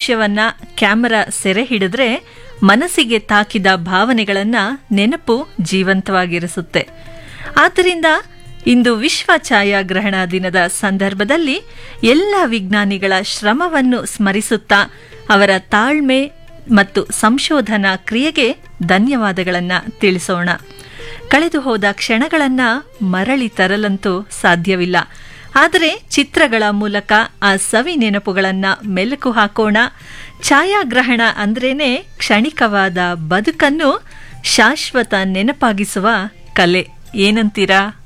ದೃಶ್ಯವನ್ನ camera ಸೆರೆ ಹಿಡಿದ್ರೆ ಮನಸ್ಸಿಗೆ ತಾಕಿದ ಭಾವನೆಗಳನ್ನ ನೆನಪು ಜೀವಂತವಾಗಿರಿಸುತ್ತೆ ಆದ್ದರಿಂದ ಇಂದು ವಿಶ್ವ ಛಾಯಾಗ್ರಹಣ ದಿನದ ಸಂದರ್ಭದಲ್ಲಿ ಎಲ್ಲ ವಿಜ್ಞಾನಿಗಳ ಶ್ರಮವನ್ನು ಸ್ಮರಿಸುತ್ತಾ ಅವರ ತಾಳ್ಮೆ ಮತ್ತು ಸಂಶೋಧನಾ ಕ್ರಿಯೆಗೆ ಧನ್ಯವಾದಗಳನ್ನು ತಿಳಿಸೋಣ ಕಳೆದು ಹೋದ ಕ್ಷಣಗಳನ್ನ ಮರಳಿ ತರಲಂತೂ ಸಾಧ್ಯವಿಲ್ಲ ಆದರೆ ಚಿತ್ರಗಳ ಮೂಲಕ ಆ ಸವಿ ನೆನಪುಗಳನ್ನ ಮೆಲುಕು ಹಾಕೋಣ ಛಾಯಾಗ್ರಹಣ ಅಂದ್ರೇನೆ ಕ್ಷಣಿಕವಾದ ಬದುಕನ್ನು ಶಾಶ್ವತ ನೆನಪಾಗಿಸುವ ಕಲೆ ಏನಂತೀರಾ